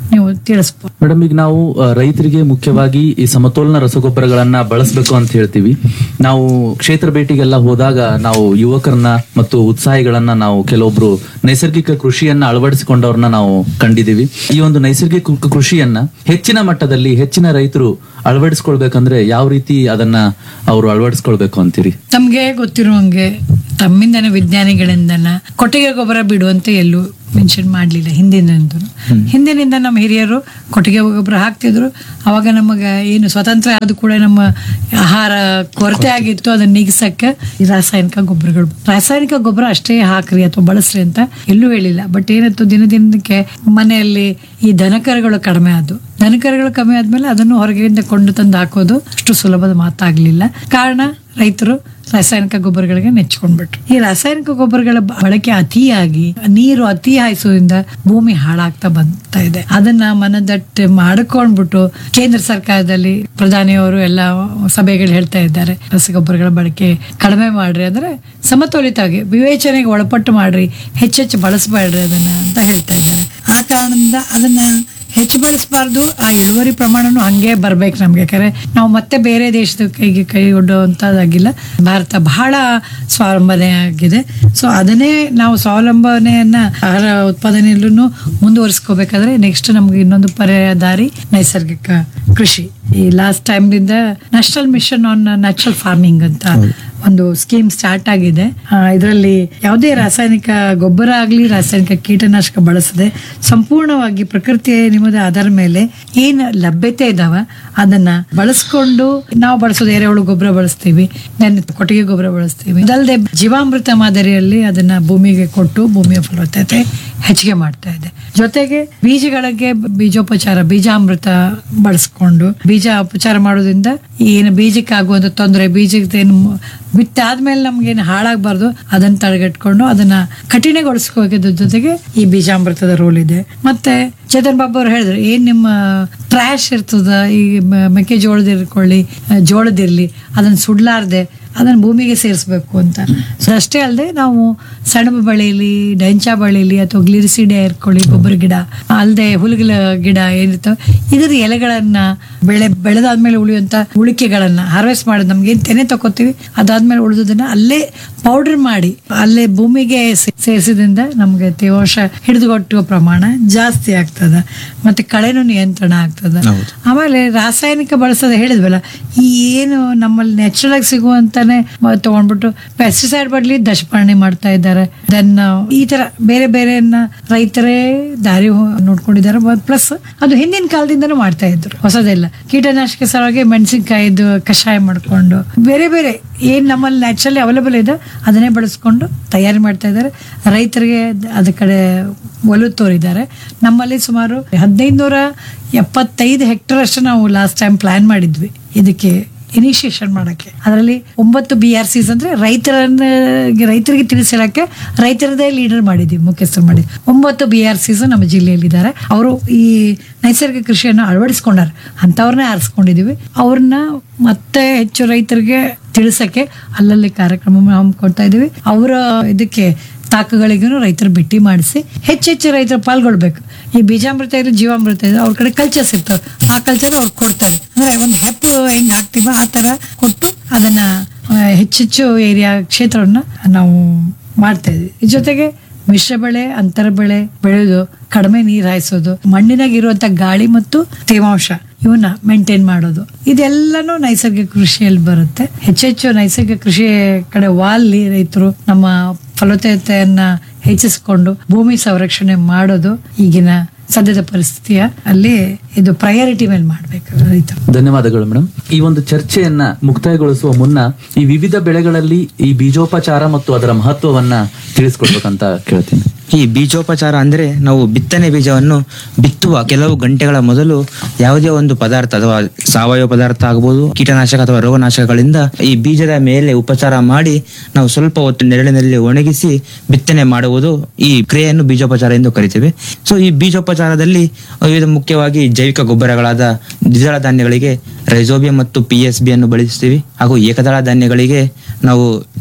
ನೀವು ತಿಳಿಸ್ಬೋದು ಮೇಡಮ್ ಈಗ ನಾವು ಆ, ರೈತರಿಗೆ ಮುಖ್ಯವಾಗಿ ಈ ಸಮತೋಲನ ರಸಗೊಬ್ಬರಗಳನ್ನ ಬಳಸಬೇಕು ಅಂತ ಹೇಳ್ತೀವಿ ನಾವು ಕ್ಷೇತ್ರ ಭೇಟಿಗೆಲ್ಲ ಹೋದಾಗ ನಾವು ಯುವಕರನ್ನ ಮತ್ತು ಉತ್ಸಾಹಿಗಳನ್ನ ನಾವು ಕೆಲವೊಬ್ರು ನೈಸರ್ಗಿಕ ಕೃಷಿಯನ್ನ ಅಳವಡಿಸಿಕೊಂಡವ್ರನ್ನ ನಾವು ಕಂಡಿದೀವಿ ಈ ಒಂದು ನೈಸರ್ಗಿಕ ಕೃ- ಕೃಷಿಯನ್ನ ಹೆಚ್ಚಿನ ಮಟ್ಟದಲ್ಲಿ ಹೆಚ್ಚಿನ ರೈತರು ಅಳವಡಿಸ್ಕೊಳ್ಬೇಕಂದ್ರೆ ಯಾವ ರೀತಿ ಅದನ್ನ ಅವರು ಅಳವಡಿಸ್ಕೊಳ್ಬೇಕು ಅಂತೀರಿ ತಮ್ಗೆ ಗೊತ್ತಿರುವಂಗೆ ತಮ್ಮಿಂದನೇ ವಿಜ್ಞಾನಿಗಳಿಂದನ ಕೊಟ್ಟಿಗೆ ಗೊಬ್ಬರ ಬಿಡುವಂತೆ ಎಲ್ಲೂ ಮೆನ್ಷನ್ ಮಾಡ್ಲಿಲ್ಲ ಹಿಂದಿನಿಂದ ಹಿಂದಿನಿಂದ ನಮ್ಮ ಹಿರಿಯರು ಕೊಟ್ಟಿಗೆ ಗೊಬ್ಬರ ಹಾಕ್ತಿದ್ರು ಅವಾಗ ನಮಗೆ ಏನು ಸ್ವತಂತ್ರ ಅದು ಕೂಡ ನಮ್ಮ ಆಹಾರ ಕೊರತೆ ಆಗಿತ್ತು ಅದನ್ನ ನೀಗಿಸಕ್ಕೆ ಈ ರಾಸಾಯನಿಕ ಗೊಬ್ಬರಗಳು ರಾಸಾಯನಿಕ ಗೊಬ್ಬರ ಅಷ್ಟೇ ಹಾಕ್ರಿ ಅಥವಾ ಬಳಸ್ರಿ ಅಂತ ಎಲ್ಲೂ ಹೇಳಿಲ್ಲ ಬಟ್ ಏನಾಯ್ತು ದಿನ ದಿನಕ್ಕೆ ಮನೆಯಲ್ಲಿ ಈ ದನಕರುಗಳು ಕಡಿಮೆ ಆದವು ದನಕರುಗಳು ಕಮ್ಮಿ ಆದ್ಮೇಲೆ ಅದನ್ನು ಹೊರಗಿಂದ ಕೊಂಡು ತಂದು ಹಾಕೋದು ಅಷ್ಟು ಸುಲಭದ ಮಾತಾಗ್ಲಿಲ್ಲ ಕಾರಣ ರೈತರು ರಾಸಾಯನಿಕ ಗೊಬ್ಬರಗಳಿಗೆ ನೆಚ್ಕೊಂಡ್ಬಿಟ್ರು ಈ ರಾಸಾಯನಿಕ ಗೊಬ್ಬರಗಳ ಬ- ಬಳಕೆ ಅತಿಯಾಗಿ ನೀರು ಅತಿ ಹಾಯಿಸೋದ್ರಿಂದ ಭೂಮಿ ಹಾಳಾಗ್ತಾ ಬರ್ತಾ ಇದೆ ಅದನ್ನ ಮನದಟ್ಟು ಮಾಡ್ಕೊಂಡ್ಬಿಟ್ಟು ಕೇಂದ್ರ ಸರ್ಕಾರದಲ್ಲಿ ಪ್ರಧಾನಿಯವರು ಎಲ್ಲ ಸಭೆಗಳು ಹೇಳ್ತಾ ಇದ್ದಾರೆ ರಸಗೊಬ್ಬರಗಳ ಬಳಕೆ ಕಡಿಮೆ ಮಾಡ್ರಿ ಅಂದ್ರೆ ಸಮತೋಲಿತವಾಗಿ ವಿವೇಚನೆಗೆ ಒಳಪಟ್ಟು ಮಾಡ್ರಿ ಹೆಚ್ಚೆಚ್ಚು ಬಳಸಬೇಡ್ರಿ ಅದನ್ನ ಅಂತ ಹೇಳ್ತಾ ಇದ್ದಾರೆ ಆ ಕಾರಣದಿಂದ ಅದನ್ನ ಹೆಚ್ಚು ಬಳಸಬಾರ್ದು ಆ ಇಳುವರಿ ಪ್ರಮಾಣನೂ ಹಂಗೆ ಬರ್ಬೇಕು ನಮ್ಗೆ ಯಾಕಂದ್ರೆ ನಾವು ಮತ್ತೆ ಬೇರೆ ದೇಶದ ಕೈಗೆ ಕೈ ಒಡ್ಡುವಂಥದ್ದಾಗಿಲ್ಲ ಭಾರತ ಬಹಳ ಸ್ವಾವಲಂಬನೆ ಆಗಿದೆ ಸೊ ಅದನ್ನೇ ನಾವು ಸ್ವಾವಲಂಬನೆಯನ್ನ ಆಹಾರ ಉತ್ಪಾದನೆಯಲ್ಲೂ ಮುಂದುವರಿಸ್ಕೋಬೇಕಾದ್ರೆ ನೆಕ್ಸ್ಟ್ ನಮ್ಗೆ ಇನ್ನೊಂದು ಪರ್ಯಾಯ ದಾರಿ ನೈಸರ್ಗಿಕ ಕೃಷಿ ಈ ಲಾಸ್ಟ್ ಟೈಮ್ದಿಂದ national mission on natural farming ಅಂತ ಒಂದು ಸ್ಕೀಮ್ ಸ್ಟಾರ್ಟ್ ಆಗಿದೆ ಇದರಲ್ಲಿ ಯಾವುದೇ ರಾಸಾಯನಿಕ ಗೊಬ್ಬರ ಆಗಲಿ ರಾಸಾಯನಿಕ ಕೀಟನಾಶಕ ಬಳಸದೆ ಸಂಪೂರ್ಣವಾಗಿ ಪ್ರಕೃತಿಯ ನಿಮ್ಮದ ಆಧಾರ ಮೇಲೆ ಏನ್ ಲಭ್ಯತೆ ಇದಾವ ಅದನ್ನ ಬಳಸ್ಕೊಂಡು ನಾವು ಬಳಸೋದು ಎರೆಹುಳು ಗೊಬ್ಬರ ಬಳಸ್ತೀವಿ ದೆನ್ ಕೊಟ್ಟಿಗೆ ಗೊಬ್ಬರ ಬಳಸ್ತೀವಿ ಅದಲ್ಲದೆ ಜೀವಾಮೃತ ಮಾದರಿಯಲ್ಲಿ ಅದನ್ನ ಭೂಮಿಗೆ ಕೊಟ್ಟು ಭೂಮಿಯ ಫಲವತ್ತತೆ ಹೆಚ್ಚಿಗೆ ಮಾಡ್ತಾ ಇದೆ ಜೊತೆಗೆ ಬೀಜಗಳಿಗೆ ಬೀಜೋಪಚಾರ ಬೀಜಾಮೃತ ಬಳಸ್ಕೊಂಡು ಬೀಜ ಉಪಚಾರ ಮಾಡೋದ್ರಿಂದ ಏನು ಬೀಜಕ್ಕೆ ಆಗುವಂತ ತೊಂದರೆ ಬೀಜಕ್ಕೆ ಏನು ಬಿತ್ತಾದ್ಮೇಲೆ ನಮ್ಗೇನು ಹಾಳಾಗಬಾರ್ದು ಅದನ್ನ ತಡೆಗಟ್ಕೊಂಡು ಅದನ್ನ ಕಠಿಣಗೊಳಿಸ್ಕೋದ್ರ ಜೊತೆಗೆ ಈ ಬೀಜಾಮೃತದ ರೋಲ್ ಇದೆ ಮತ್ತೆ ಚೇತನ್ ಬಾಬು ಅವ್ರು ಹೇಳಿದ್ರು ಏನ್ ನಿಮ್ಮ ಟ್ರ್ಯಾಶ್ ಇರ್ತದ ಈ ಮ- ಮೆಕ್ಕೆಜೋಳದಿರ್ಕೊಳ್ಳಿ ಆ, ಜೋಳದಿರ್ಲಿ ಅದನ್ನ ಸುಡ್ಲಾರ್ದೆ ಅದನ್ನ ಭೂಮಿಗೆ ಸೇರಿಸ್ಬೇಕು ಅಂತ ಸೊ ಅಷ್ಟೇ ಅಲ್ಲದೆ ನಾವು ಸೆಣಬು ಬೆಳೀಲಿ ಡೆಂಚಾ ಬೆಳೀಲಿ ಅಥವಾ ಗ್ಲಿರಿಸಿಡೆ ಇರ್ಕೊಳ್ಳಿ ಗೊಬ್ಬರ ಗಿಡ ಅಲ್ಲದೆ ಹುಲ್ಗಿಲ ಗಿಡ ಏನಿರ್ತವೆ ಇದರ ಎಲೆಗಳನ್ನ ಬೆಳೆ ಬೆಳೆದಾದ್ಮೇಲೆ ಉಳಿಯುವಂತ ಉಳಿಕೆಗಳನ್ನ ಹಾರ್ವೆಸ್ಟ್ ಮಾಡೋದು ನಮ್ಗೆ ಏನ್ ತೆನೆ ತಗೋತೀವಿ ಅದಾದ್ಮೇಲೆ ಉಳಿದದನ್ನ ಅಲ್ಲೇ ಪೌಡರ್ ಮಾಡಿ ಅಲ್ಲೇ ಭೂಮಿಗೆ ಸೇ- ಸೇರಿಸಿದ್ರಿಂದ ನಮ್ಗೆ ತೇವಾಂಶ ಹಿಡಿದುಕೊಟ್ಟುವ ಪ್ರಮಾಣ ಜಾಸ್ತಿ ಆಗ್ತದ ಮತ್ತೆ ಕಳೆನೂ ನಿಯಂತ್ರಣ ಆಗ್ತದ ಆಮೇಲೆ ರಾಸಾಯನಿಕ ಬಳಸೋದು ಹೇಳಿದ್ವಲ್ಲ ಈ ಏನು ನಮ್ಮಲ್ಲಿ ನ್ಯಾಚುರಲ್ ಆಗಿ ಸಿಗುವಂತಾನೆ ಮ- ತಗೊಂಡ್ಬಿಟ್ಟು ಪೆಸ್ಟಿಸೈಡ್ ಬಡ್ಲಿ ದಶಪರ್ಣಿ ಮಾಡ್ತಾ ಇದ್ದಾರೆ ದೆನ್ ಈ ತರ ಬೇರೆ ಬೇರೆಯನ್ನ ರೈತರೇ ದಾರಿ ಹೋ- ನೋಡ್ಕೊಂಡಿದ್ದಾರೆ ಪ್ಲಸ್ ಅದು ಹಿಂದಿನ ಕಾಲದಿಂದನೂ ಮಾಡ್ತಾ ಇದ್ರು ಹೊಸದೆಲ್ಲ ಕೀಟನಾಶಕ ಸಲುವಾಗಿ ಮೆಣಸಿನ್ಕಾಯಿದು ಕಷಾಯ ಮಾಡ್ಕೊಂಡು ಬೇರೆ ಬೇರೆ ಏನ್ ನಮ್ಮಲ್ಲಿ ನ್ಯಾಚುರಲಿ ಅವೈಲೇಬಲ್ ಇದೆ ಅದನ್ನೇ ಬಳಸ್ಕೊಂಡು ತಯಾರಿ ಮಾಡ್ತಾ ಇದ್ದಾರೆ ರೈತರಿಗೆ ಅದ ಕಡೆ ಒಲವು ತೋರಿದ್ದಾರೆ ನಮ್ಮಲ್ಲಿ ಸುಮಾರು ಹದಿನೈದುನೂರ ಎಪ್ಪತ್ತೈದು ಹೆಕ್ಟರ್ ಅಷ್ಟು ನಾವು ಲಾಸ್ಟ್ ಟೈಮ್ ಪ್ಲಾನ್ ಮಾಡಿದ್ವಿ ಇದಕ್ಕೆ ಇನಿಷಿಯೇಷನ್ ಮಾಡಕ್ಕೆ ಅದರಲ್ಲಿ ಒಂಬತ್ತು ಬಿ ಆರ್ ಸಿಸ್ ಅಂದ್ರೆ ರೈತರನ್ನ ರೈತರಿಗೆ ತಿಳಿಸಿರಕ್ಕೆ ರೈತರದೇ ಲೀಡರ್ ಮಾಡಿದ್ವಿ ಮುಖ್ಯಸ್ಥರು ಮಾಡಿದ್ವಿ ಒಂಬತ್ತು ಬಿ ಆರ್ ಸಿಸ್ ನಮ್ಮ ಜಿಲ್ಲೆಯಲ್ಲಿದ್ದಾರೆ ಅವರು ಈ ನೈಸರ್ಗಿಕ ಕೃಷಿಯನ್ನು ಅಳವಡಿಸ್ಕೊಂಡಾರ ಅಂಥವ್ರನ್ನೇ ಆರಿಸ್ಕೊಂಡಿದೀವಿ ಅವ್ರನ್ನ ಮತ್ತೆ ಹೆಚ್ಚು ರೈತರಿಗೆ ತಿಳಿಸಕ್ಕೆ ಅಲ್ಲಲ್ಲಿ ಕಾರ್ಯಕ್ರಮ ಹಮ್ಮಿಕೊಳ್ತಾ ಇದೀವಿ ಅವರ ಇದಕ್ಕೆ ತಾಕುಗಳಿಗೂ ರೈತರು ಭೇಟಿ ಮಾಡಿಸಿ ಹೆಚ್ಚೆಚ್ಚು ರೈತರು ಪಾಲ್ಗೊಳ್ಬೇಕು ಈ ಬೀಜಾಮೃತ ಇದೆ ಜೀವಾಮೃತ ಇದೆ ಅವ್ರ ಕಡೆ ಕಲ್ಚರ್ಸ್ ಇರ್ತವೆ ಆ ಕಲ್ಚರ್ ಅವ್ರು ಕೊಡ್ತಾರೆ ಅಂದ್ರೆ ಒಂದು ಹೆಪ್ಪು ಹೆಂಗ್ ಹಾಕ್ತೀವೋ ಆ ತರ ಕೊಟ್ಟು ಅದನ್ನ ಆ, ಹೆಚ್ಚೆಚ್ಚು ಏರಿಯಾ ಕ್ಷೇತ್ರವನ್ನ ನಾವು ಮಾಡ್ತಾ ಇದ್ವಿ ಇದ್ರ ಜೊತೆಗೆ ಮಿಶ್ರ ಬೆಳೆ ಅಂತರ ಬೆಳೆ ಬೆಳೆಯೋದು ಕಡಿಮೆ ನೀರ್ ಹಾಯಿಸೋದು ಮಣ್ಣಿನಾಗ ಇರುವಂತ ಗಾಳಿ ಮತ್ತು ತೇವಾಂಶ ಇವನ್ನ ಮೇಂಟೈನ್ ಮಾಡೋದು ಇದೆಲ್ಲನೂ ನೈಸರ್ಗಿಕ ಕೃಷಿಯಲ್ಲಿ ಬರುತ್ತೆ ಹೆಚ್ಚೆಚ್ಚು ನೈಸರ್ಗಿಕ ಕೃಷಿ ಕಡೆ ವಾಲಿ ರೈತರು ನಮ್ಮ ಫಲವತ್ತತೆಯನ್ನ ಹೆಚ್ಚಿಸಿಕೊಂಡು ಭೂಮಿ ಸಂರಕ್ಷಣೆ ಮಾಡೋದು ಈಗಿನ ಸದ್ಯದ ಪರಿಸ್ಥಿತಿಯ ಅಲ್ಲಿ ಇದು ಪ್ರಯಾರಿಟಿ ಮೇಲೆ ಮಾಡ್ಬೇಕು ರೈತರು ಧನ್ಯವಾದಗಳು ಮೇಡಮ್ ಈ ಒಂದು ಚರ್ಚೆಯನ್ನ ಮುಕ್ತಾಯಗೊಳಿಸುವ ಮುನ್ನ ಈ ವಿವಿಧ ಬೆಳೆಗಳಲ್ಲಿ ಈ ಬೀಜೋಪಚಾರ ಮತ್ತು ಅದರ ಮಹತ್ವವನ್ನ ತಿಳಿಸ್ಕೊಡ್ಬೇಕಂತ ಕೇಳ್ತೀನಿ ಈ ಬೀಜೋಪಚಾರ ಅಂದ್ರೆ ನಾವು ಬಿತ್ತನೆ ಬೀಜವನ್ನು ಬಿತ್ತುವ ಕೆಲವು ಗಂಟೆಗಳ ಮೊದಲು ಯಾವುದೇ ಒಂದು ಪದಾರ್ಥ ಅಥವಾ ಸಾವಯವ ಪದಾರ್ಥ ಆಗಬಹುದು ಕೀಟನಾಶಕ ಅಥವಾ ರೋಗನಾಶಕಗಳಿಂದ ಈ ಬೀಜದ ಮೇಲೆ ಉಪಚಾರ ಮಾಡಿ ನಾವು ಸ್ವಲ್ಪ ಹೊತ್ತು ನೆರಳಿನಲ್ಲಿ ಒಣಗಿಸಿ ಬಿತ್ತನೆ ಮಾಡುವುದು ಈ ಕ್ರಿಯೆಯನ್ನು ಬೀಜೋಪಚಾರ ಎಂದು ಕರಿತೇವೆ ಸೊ ಈ ಬೀಜೋಪಚಾರದಲ್ಲಿ ವಿವಿಧ ಮುಖ್ಯವಾಗಿ ಜೈವಿಕ ಗೊಬ್ಬರಗಳಾದ ದ್ವಿದಳ ಧಾನ್ಯಗಳಿಗೆ ರೈಸೋಬಿಯಂ ಮತ್ತು ಪಿ ಎಸ್ ಬಿ ಅನ್ನು ಬಳಸ್ತೀವಿ ಹಾಗೂ ಏಕದಳ ಧಾನ್ಯಗಳಿಗೆ ನಾವು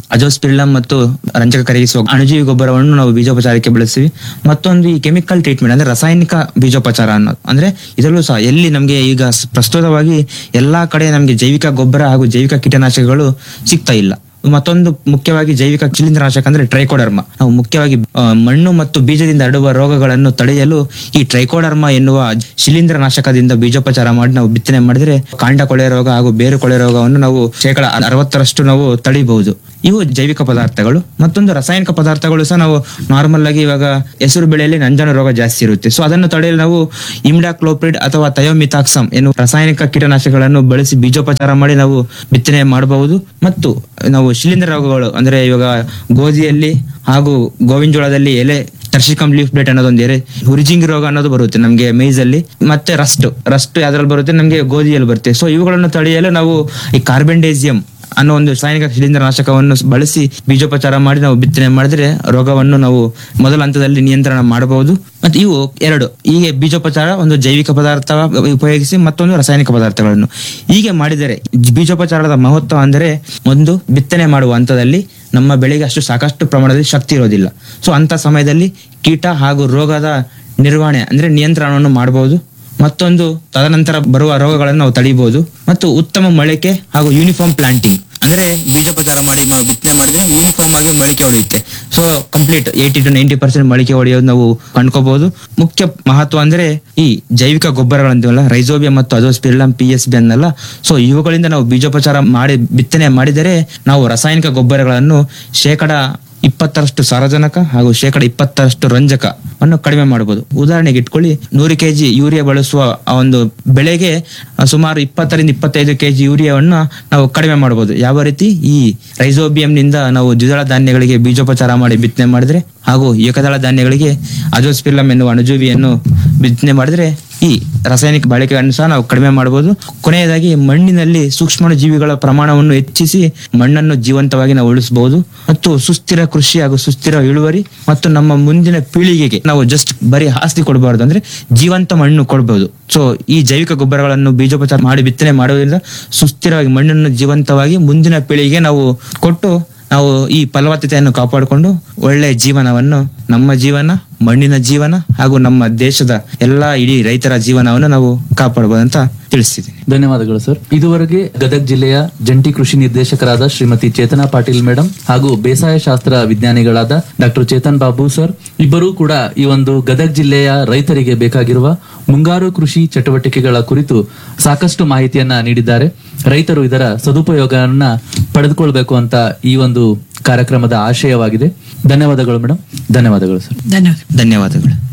ಅಜೋಸ್ಪಿರಿಲಮ್ ಮತ್ತು ರಂಜಕ ಕರಗಿಸುವ ಅಣುಜೀವಿ ಗೊಬ್ಬರವನ್ನು ನಾವು ಬೀಜೋಪಚಾರಕ್ಕೆ ಬಳಸ್ತೀವಿ ಮತ್ತೊಂದು ಈ ಕೆಮಿಕಲ್ ಟ್ರೀಟ್ಮೆಂಟ್ ಅಂದ್ರೆ ರಾಸಾಯನಿಕ ಬೀಜೋಪಚಾರ ಅನ್ನೋದು ಅಂದ್ರೆ ಇದರಲ್ಲೂ ಸಹ ಎಲ್ಲಿ ನಮಗೆ ಈಗ ಸ್- ಪ್ರಸ್ತುತವಾಗಿ ಎಲ್ಲಾ ಕಡೆ ನಮಗೆ ಜೈವಿಕ ಗೊಬ್ಬರ ಹಾಗೂ ಜೈವಿಕ ಕೀಟನಾಶಕಗಳು ಸಿಗ್ತಾ ಇಲ್ಲ ಮತ್ತೊಂದು ಮುಖ್ಯವಾಗಿ ಜೈವಿಕ ಶಿಲೀಂಧ್ರನಾಶಕ ಅಂದ್ರೆ ಟ್ರೈಕೋಡರ್ಮ ನಾವು ಮುಖ್ಯವಾಗಿ ಆ, ಮಣ್ಣು ಮತ್ತು ಬೀಜದಿಂದ ಹರಡುವ ರೋಗಗಳನ್ನು ತಡೆಯಲು ಈ ಟ್ರೈಕೋಡರ್ಮ ಎನ್ನುವ ಶಿಲೀಂಧ್ರನಾಶಕದಿಂದ ಬೀಜೋಪಚಾರ ಮಾಡಿ ನಾವು ಬಿತ್ತನೆ ಮಾಡಿದ್ರೆ ಕಾಂಡ ಕೊಳೆ ರೋಗ ಹಾಗೂ ಬೇರು ಕೊಳೆ ರೋಗವನ್ನು ನಾವು ಶೇಕಡ ಅರವತ್ತರಷ್ಟು ನಾವು ತಡಿಬಹುದು ಇವು ಜೈವಿಕ ಪದಾರ್ಥಗಳು ಮತ್ತೊಂದು ರಾಸಾಯನಿಕ ಪದಾರ್ಥಗಳು ಸಹ ನಾವು ನಾರ್ಮಲ್ ಆಗಿ ಇವಾಗ ಹೆಸರು ಬೆಳೆಯಲ್ಲಿ ನಂಜಾನು ರೋಗ ಜಾಸ್ತಿ ಇರುತ್ತೆ ಸೊ ಅದನ್ನು ತಡೆಯಲು ನಾವು ಇಮ್ಡಾಕ್ಲೋಪ್ರಿಡ್ ಅಥವಾ ಥಯೋಮಿಥಾಕ್ಸಮ್ ಎನ್ನುವ ರಾಸಾಯನಿಕ ಕೀಟನಾಶಕಗಳನ್ನು ಬಳಸಿ ಬೀಜೋಪಚಾರ ಮಾಡಿ ನಾವು ಬಿತ್ತನೆ ಮಾಡಬಹುದು ಮತ್ತು ನಾವು ಶಿಲೀಂಧ್ರ ರೋಗಗಳು ಅಂದ್ರೆ ಇವಾಗ ಗೋಧಿಯಲ್ಲಿ ಹಾಗೂ ಗೋವಿನ ಜೋಳದಲ್ಲಿ ಎಲೆ ಟರ್ಸಿಕಮ್ ಲೀಫ್ ಬ್ಲೇಟ್ ಅನ್ನೋದೊಂದು ಎರೆ ಹುರಿಜಿಂಗ್ ರೋಗ ಅನ್ನೋದು ಬರುತ್ತೆ ನಮಗೆ ಮೇಜ್ ಅಲ್ಲಿ ಮತ್ತೆ ರಸ್ಟ್ ರಸ್ಟ್ ಯಾವ್ದ್ರಲ್ಲಿ ಬರುತ್ತೆ ನಮಗೆ ಗೋಧಿಯಲ್ಲಿ ಬರುತ್ತೆ ಸೊ ಇವುಗಳನ್ನು ತಡೆಯಲು ನಾವು ಈ ಕಾರ್ಬೆಂಡೇಸಿಯಂ ಅನ್ನೋ ಒಂದು ರಾಸಾಯನಿಕ ಶಿಲೀಂಧ್ರನಾಶಕವನ್ನು ಬಳಸಿ ಬೀಜೋಪಚಾರ ಮಾಡಿ ನಾವು ಬಿತ್ತನೆ ಮಾಡಿದ್ರೆ ರೋಗವನ್ನು ನಾವು ಮೊದಲ ಹಂತದಲ್ಲಿ ನಿಯಂತ್ರಣ ಮಾಡಬಹುದು ಮತ್ತೆ ಇವು ಎರಡು ಹೀಗೆ ಬೀಜೋಪಚಾರ ಒಂದು ಜೈವಿಕ ಪದಾರ್ಥ ಉಪಯೋಗಿಸಿ ಮತ್ತೊಂದು ರಾಸಾಯನಿಕ ಪದಾರ್ಥಗಳನ್ನು ಹೀಗೆ ಮಾಡಿದರೆ ಬೀಜೋಪಚಾರದ ಮಹತ್ವ ಅಂದರೆ ಒಂದು ಬಿತ್ತನೆ ಮಾಡುವ ಹಂತದಲ್ಲಿ ನಮ್ಮ ಬೆಳೆಗೆ ಅಷ್ಟು ಸಾಕಷ್ಟು ಪ್ರಮಾಣದಲ್ಲಿ ಶಕ್ತಿ ಇರೋದಿಲ್ಲ ಸೊ ಅಂತ ಸಮಯದಲ್ಲಿ ಕೀಟ ಹಾಗೂ ರೋಗದ ನಿರ್ವಹಣೆ ಅಂದ್ರೆ ನಿಯಂತ್ರಣವನ್ನು ಮಾಡಬಹುದು ಮತ್ತೊಂದು ತದನಂತರ ಬರುವ ರೋಗಗಳನ್ನು ನಾವು ತಡೆಯಬಹುದು ಮತ್ತು ಉತ್ತಮ ಮೊಳಕೆ ಹಾಗೂ ಯೂನಿಫಾರ್ಮ್ ಪ್ಲಾಂಟಿಂಗ್ ಅಂದ್ರೆ ಬೀಜೋಪಚಾರ ಮಾಡಿ ನಾವು ಬಿತ್ತನೆ ಮಾಡಿದ್ರೆ ಯೂನಿಫಾರ್ಮ್ ಆಗಿ ಮೊಳಕೆ ಹೊಡೆಯುತ್ತೆ so complete eighty to ninety percent ಮೊಳಕೆ ಹೊಡೆಯೋದು ನಾವು ಕಂಡ್ಕೋಬಹುದು ಮುಖ್ಯ ಮಹತ್ವ ಅಂದ್ರೆ ಈ ಜೈವಿಕ ಗೊಬ್ಬರಗಳಂತೀವಲ್ಲ ರೈಸೋಬಿಯಂ ಮತ್ತು ಅಜೋಸ್ಪಿರಿಲಂ ಪಿ ಎಸ್ ಬಿ ಅನ್ನಲ್ಲ ಸೊ ಇವುಗಳಿಂದ ನಾವು ಬೀಜೋಪಚಾರ ಮಾಡಿ ಬಿತ್ತನೆ ಮಾಡಿದರೆ ನಾವು ರಾಸಾಯನಿಕ ಗೊಬ್ಬರಗಳನ್ನು ಶೇಕಡ ಇಪ್ಪತ್ತರಷ್ಟು ಸಾರಜನಕ ಹಾಗೂ ಶೇಕಡ ಇಪ್ಪತ್ತರಷ್ಟು ರಂಜಕವನ್ನು ಕಡಿಮೆ ಮಾಡಬಹುದು ಉದಾಹರಣೆಗೆ ಇಟ್ಕೊಳ್ಳಿ ನೂರು ಕೆಜಿ ಯೂರಿಯಾ ಬಳಸುವ ಆ ಒಂದು ಬೆಳೆಗೆ ಆ, ಸುಮಾರು ಇಪ್ಪತ್ತರಿಂದ ಇಪ್ಪತ್ತೈದು ಕೆಜಿ ಯೂರಿಯಾವನ್ನು ನಾವು ಕಡಿಮೆ ಮಾಡಬಹುದು ಯಾವ ರೀತಿ ಈ ರೈಸೋಬಿಯಂ ನಿಂದ ನಾವು ದ್ವಿದಳ ಧಾನ್ಯಗಳಿಗೆ ಬೀಜೋಪಚಾರ ಮಾಡಿ ಬಿತ್ತನೆ ಮಾಡಿದ್ರೆ ಹಾಗೂ ಏಕದಳ ಧಾನ್ಯಗಳಿಗೆ ಅಜೋಸ್ಪಿರ್ಲಮ್ ಎನ್ನುವ ಅಣುಜೀವಿಯನ್ನು ಬಿತ್ತನೆ ಮಾಡಿದ್ರೆ ಈ ರಾಸಾಯನಿಕ ಬಳಕೆಯನ್ನು ಸಹ ನಾವು ಕಡಿಮೆ ಮಾಡಬಹುದು ಕೊನೆಯದಾಗಿ ಮಣ್ಣಿನಲ್ಲಿ ಸೂಕ್ಷ್ಮ ಜೀವಿಗಳ ಪ್ರಮಾಣವನ್ನು ಹೆಚ್ಚಿಸಿ ಮಣ್ಣನ್ನು ಜೀವಂತವಾಗಿ ನಾವು ಉಳಿಸಬಹುದು ಮತ್ತು ಸುಸ್ಥಿರ ಕೃಷಿ ಹಾಗೂ ಸುಸ್ಥಿರ ಇಳುವರಿ ಮತ್ತು ನಮ್ಮ ಮುಂದಿನ ಪೀಳಿಗೆಗೆ ನಾವು ಜಸ್ಟ್ ಬರೀ ಆಸ್ತಿ ಕೊಡಬಾರ್ದು ಅಂದ್ರೆ ಜೀವಂತ ಮಣ್ಣು ಕೊಡಬಹುದು ಸೊ ಈ ಜೈವಿಕ ಗೊಬ್ಬರಗಳನ್ನು ಬೀಜೋಪಚಾರ ಮಾಡಿ ಬಿತ್ತನೆ ಮಾಡೋದ್ರಿಂದ ಸುಸ್ಥಿರವಾಗಿ ಮಣ್ಣನ್ನು ಜೀವಂತವಾಗಿ ಮುಂದಿನ ಪೀಳಿಗೆಗೆ ನಾವು ಕೊಟ್ಟು ನಾವು ಈ ಫಲವತ್ತತೆಯನ್ನು ಕಾಪಾಡಿಕೊಂಡು ಒಳ್ಳೆಯ ಜೀವನವನ್ನು ನಮ್ಮ ಜೀವನ ಮಣ್ಣಿನ ಜೀವನ ಹಾಗೂ ನಮ್ಮ ದೇಶದ ಎಲ್ಲಾ ಇಡೀ ರೈತರ ಜೀವನವನ್ನು ನಾವು ಕಾಪಾಡಬಹುದು ಅಂತ ತಿಳಿಸ್ತಿದ್ದೀನಿ ಧನ್ಯವಾದಗಳು ಸರ್ ಇದುವರೆಗೆ ಗದಗ ಜಿಲ್ಲೆಯ ಜಂಟಿ ಕೃಷಿ ನಿರ್ದೇಶಕರಾದ ಶ್ರೀಮತಿ ಚೇತನಾ ಪಾಟೀಲ್ ಮೇಡಮ್ ಹಾಗೂ ಬೇಸಾಯ ಶಾಸ್ತ್ರ ವಿಜ್ಞಾನಿಗಳಾದ ಡಾಕ್ಟರ್ ಚೇತನ್ ಬಾಬು ಸರ್ ಇಬ್ಬರೂ ಕೂಡ ಈ ಒಂದು ಗದಗ ಜಿಲ್ಲೆಯ ರೈತರಿಗೆ ಬೇಕಾಗಿರುವ ಮುಂಗಾರು ಕೃಷಿ ಚಟುವಟಿಕೆಗಳ ಕುರಿತು ಸಾಕಷ್ಟು ಮಾಹಿತಿಯನ್ನ ನೀಡಿದ್ದಾರೆ ರೈತರು ಇದರ ಸದುಪಯೋಗವನ್ನ ಪಡೆದುಕೊಳ್ಬೇಕು ಅಂತ ಈ ಒಂದು ಕಾರ್ಯಕ್ರಮದ ಆಶಯವಾಗಿದೆ ಧನ್ಯವಾದಗಳು ಮೇಡಮ್ ಧನ್ಯವಾದಗಳು ಸರ್ ಧನ್ಯವಾದ ಧನ್ಯವಾದಗಳು